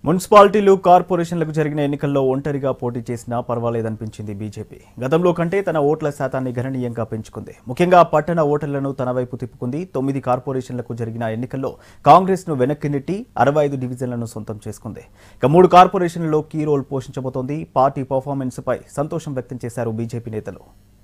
మున్సిపాలిటీలు కార్పొరేషన్లకు జరిగిన ఎన్నికల్లో ఒంటరిగా పోటీ చేసినా పర్వాలేదనిపించింది బీజేపీ గతంలో కంటే తన ఓట్ల శాతాన్ని గణనీయంగా పెంచుకుంది ముఖ్యంగా పట్టణ ఓటర్లను తన వైపు తిప్పుకుంది తొమ్మిది కార్పొరేషన్లకు జరిగిన ఎన్నికల్లో కాంగ్రెస్ ను వెనక్కి నెట్టి అరవై ఐదు డివిజన్లను సొంతం చేసుకుంది ఇక మూడు కార్పొరేషన్లలో కీ రోల్ పోషించబోతోంది పార్టీ పర్ఫార్మెన్స్ పై సంతోషం వ్యక్తం చేశారు బీజేపీ నేతలు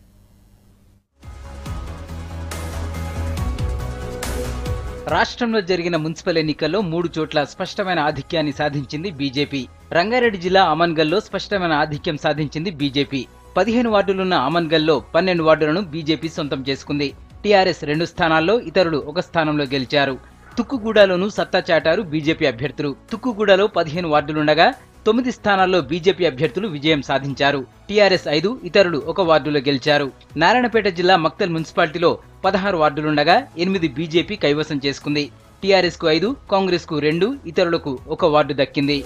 రాష్ట్రంలో జరిగిన మున్సిపల్ ఎన్నికల్లో మూడు చోట్ల స్పష్టమైన ఆధిక్యాన్ని సాధించింది బీజేపీ రంగారెడ్డి జిల్లా అమన్గల్లో స్పష్టమైన ఆధిక్యం సాధించింది బీజేపీ పదిహేను వార్డులున్న అమన్గల్లో పన్నెండు వార్డులను బీజేపీ సొంతం చేసుకుంది టీఆర్ఎస్ రెండు స్థానాల్లో ఇతరులు ఒక స్థానంలో గెలిచారు తుక్కుగూడలోనూ సత్తా చాటారు బీజేపీ అభ్యర్థులు తుక్కుగూడలో పదిహేను వార్డులుండగా తొమ్మిది స్థానాల్లో బీజేపీ అభ్యర్థులు విజయం సాధించారు టీఆర్ఎస్ ఐదు ఇతరులు ఒక వార్డులో గెలిచారు నారాయణపేట జిల్లా మక్తల్ మున్సిపాలిటీలో పదహారు వార్డులుండగా ఎనిమిది బీజేపీ కైవసం చేసుకుంది టీఆర్ఎస్ కు ఐదు కాంగ్రెస్ కు రెండు ఇతరులకు ఒక వార్డు దక్కింది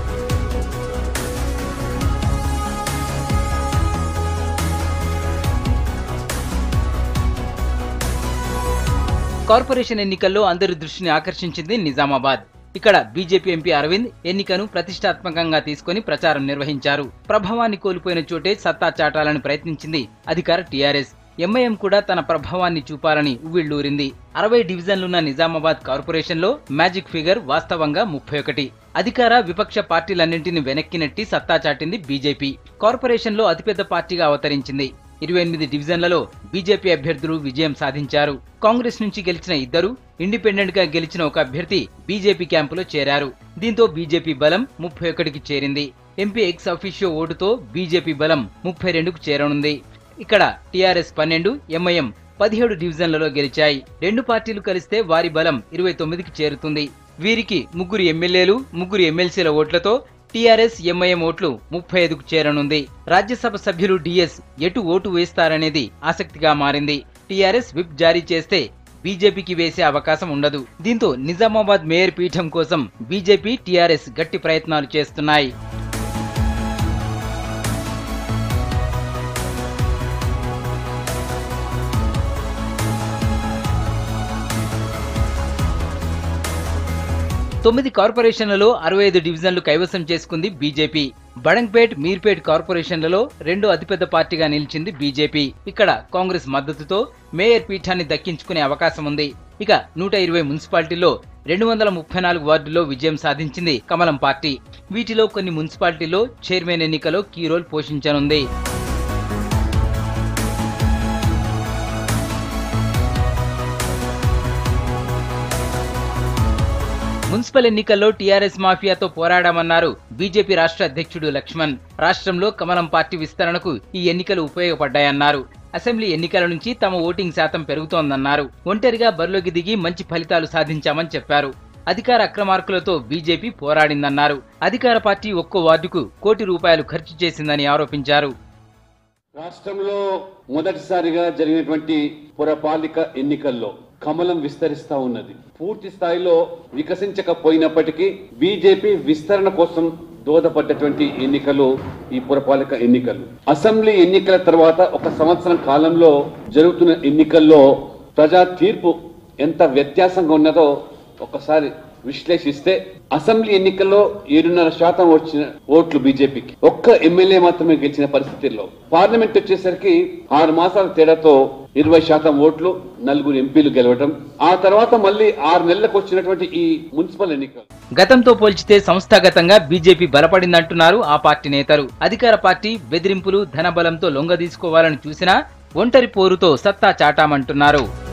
కార్పొరేషన్ ఎన్నికల్లో అందరి దృష్టిని ఆకర్షించింది నిజామాబాద్ ఇక్కడ బీజేపీ ఎంపీ అరవింద్ ఎన్నికను ప్రతిష్టాత్మకంగా తీసుకొని ప్రచారం నిర్వహించారు ప్రభావాన్ని కోల్పోయిన చోటే సత్తా చాటాలని ప్రయత్నించింది అధికార టీఆర్ఎస్ ఎంఐఎం కూడా తన ప్రభావాన్ని చూపాలని ఉవ్విళ్లూరింది అరవై డివిజన్లున్న నిజామాబాద్ కార్పొరేషన్లో మ్యాజిక్ ఫిగర్ వాస్తవంగా ముప్పై ఒకటి అధికార విపక్ష పార్టీలన్నింటిని వెనక్కి నెట్టి సత్తా చాటింది బీజేపీ కార్పొరేషన్లో అతిపెద్ద పార్టీగా అవతరించింది ఇరవై ఎనిమిది డివిజన్లలో బీజేపీ అభ్యర్థులు విజయం సాధించారు కాంగ్రెస్ నుంచి గెలిచిన ఇద్దరు ఇండిపెండెంట్ గా గెలిచిన ఒక అభ్యర్థి బీజేపీ క్యాంపులో చేరారు దీంతో బీజేపీ బలం ముప్పై ఒకటికి చేరింది ఎంపీ ఎక్స్ అఫీషియో ఓటుతో బీజేపీ బలం ముప్పై రెండుకు చేరనుంది ఇక్కడ టీఆర్ఎస్ పన్నెండు ఎంఐఎం పదిహేడు డివిజన్లలో గెలిచాయి రెండు పార్టీలు కలిస్తే వారి బలం ఇరవై తొమ్మిదికి చేరుతుంది వీరికి ముగ్గురు ఎమ్మెల్యేలు ముగ్గురు ఎమ్మెల్సీల ఓట్లతో టీఆర్ఎస్ ఎంఐఎం ఓట్లు ముప్పై ఐదుకు చేరనుంది రాజ్యసభ సభ్యులు డిఎస్ ఎటు ఓటు వేస్తారనేది ఆసక్తిగా మారింది టీఆర్ఎస్ విప్ జారీ చేస్తే బీజేపీకి వేసే అవకాశం ఉండదు దీంతో నిజామాబాద్ మేయర్ పీఠం కోసం బీజేపీ టీఆర్ఎస్ గట్టి ప్రయత్నాలు చేస్తున్నాయి తొమ్మిది కార్పొరేషన్లలో అరవై ఐదు డివిజన్లు కైవసం చేసుకుంది బీజేపీ బడంగ్పేట్ మీర్పేట్ కార్పొరేషన్లలో రెండో అతిపెద్ద పార్టీగా నిలిచింది బీజేపీ ఇక్కడ కాంగ్రెస్ మద్దతుతో మేయర్ పీఠాన్ని దక్కించుకునే అవకాశం ఉంది ఇక నూట ఇరవై మున్సిపాలిటీల్లో రెండు వందల ముప్పై నాలుగు వార్డుల్లో విజయం సాధించింది కమలం పార్టీ వీటిలో కొన్ని మున్సిపాలిటీల్లో చైర్మన్ ఎన్నికలో కీ రోల్ పోషించనుంది మున్సిపల్ ఎన్నికల్లో టీఆర్ఎస్ మాఫియాతో పోరాడామన్నారు బీజేపీ రాష్ట్ర అధ్యక్షుడు లక్ష్మణ్ రాష్ట్రంలో కమలం పార్టీ విస్తరణకు ఈ ఎన్నికలు ఉపయోగపడ్డాయన్నారు అసెంబ్లీ ఎన్నికల నుంచి తమ ఓటింగ్ శాతం పెరుగుతోందన్నారు ఒంటరిగా బరిలోకి దిగి మంచి ఫలితాలు సాధించామని చెప్పారు అధికార అక్రమార్కులతో బీజేపీ పోరాడిందన్నారు అధికార పార్టీ ఒక్కో వార్డుకు కోటి రూపాయలు ఖర్చు చేసిందని ఆరోపించారు రాష్ట్రంలో మొదటిసారిగా జరిగినటువంటి పురపాలిక ఎన్నికల్లో కమలం విస్తరిస్తా ఉన్నది పూర్తి స్థాయిలో వికసించకపోయినప్పటికీ బీజేపీ విస్తరణ కోసం దోహదపడ్డటువంటి ఎన్నికలు ఈ పురపాలిక ఎన్నికలు అసెంబ్లీ ఎన్నికల తర్వాత ఒక సంవత్సరం కాలంలో జరుగుతున్న ఎన్నికల్లో ప్రజా తీర్పు ఎంత వ్యత్యాసంగా ఉన్నదో ఒకసారి విశ్లేషిస్తే అసెంబ్లీ ఎన్నికల్లో ఏడున్నర శాతం వచ్చిన ఓట్లు బీజేపీకి ఒక్క ఎమ్మెల్యే మాత్రమే గెలిచిన పరిస్థితుల్లో పార్లమెంట్ వచ్చేసరికి ఆరు మాసాల తేడాతో ఇరవై శాతం ఓట్లు నలుగురు ఎంపీలు గెలవటం ఆ తర్వాత మళ్ళీ ఆరు నెలలకు వచ్చినటువంటి ఈ మున్సిపల్ ఎన్నికలు గతంతో పోల్చితే సంస్థాగతంగా బీజేపీ బలపడిందంటున్నారు ఆ పార్టీ నేతలు అధికార పార్టీ బెదిరింపులు ధనబలంతో లొంగదీసుకోవాలని చూసినా ఒంటరి పోరుతో సత్తా చాటామంటున్నారు